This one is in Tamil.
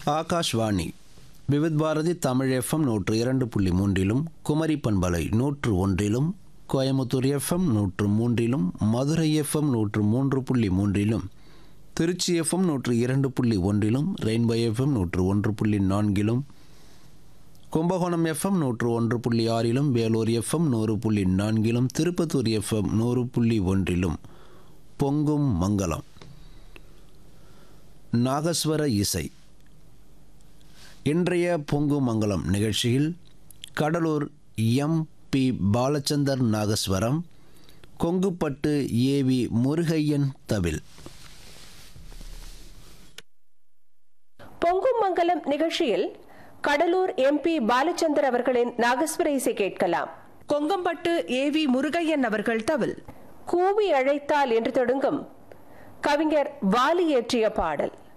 ஆகாஷ்வாணி விவித் பாரதி தமிழ் எஃப்எம் நூற்று இரண்டு புள்ளி மூன்றிலும் குமரி பண்பலை நூற்று ஒன்றிலும் கோயமுத்தூர் எஃப்எம் நூற்று மூன்றிலும் மதுரை எஃப்எம் நூற்று மூன்று புள்ளி மூன்றிலும் திருச்சி எஃப்எம் நூற்று இரண்டு புள்ளி ஒன்றிலும் ரெயின்போ எஃப்எம் நூற்று ஒன்று புள்ளி நான்கிலும் கும்பகோணம் எஃப்எம் நூற்று ஒன்று புள்ளி ஆறிலும் வேலூர் எஃப்எம் நூறு புள்ளி நான்கிலும் திருப்பத்தூர் எஃப்எம் நூறு புள்ளி ஒன்றிலும் பொங்கும் மங்களம் நாகஸ்வர இசை இன்றைய பொங்கு மங்கலம் நிகழ்ச்சியில் Cuddalore M B Balachander nagaswaram கொங்குப்பட்டு AV Murugaiyan தவில் பொங்கும் மங்கலம் நிகழ்ச்சியில் கடலூர் எம்பி பாலச்சந்தர் அவர்களின் நாகஸ்வர இசை கேட்கலாம் கொங்கம்பட்டு ஏவி முருகையன் அவர்கள் தவில் கூவி அழைத்தால் என்று தொடங்கும் கவிஞர் வாலி இயற்றிய பாடல்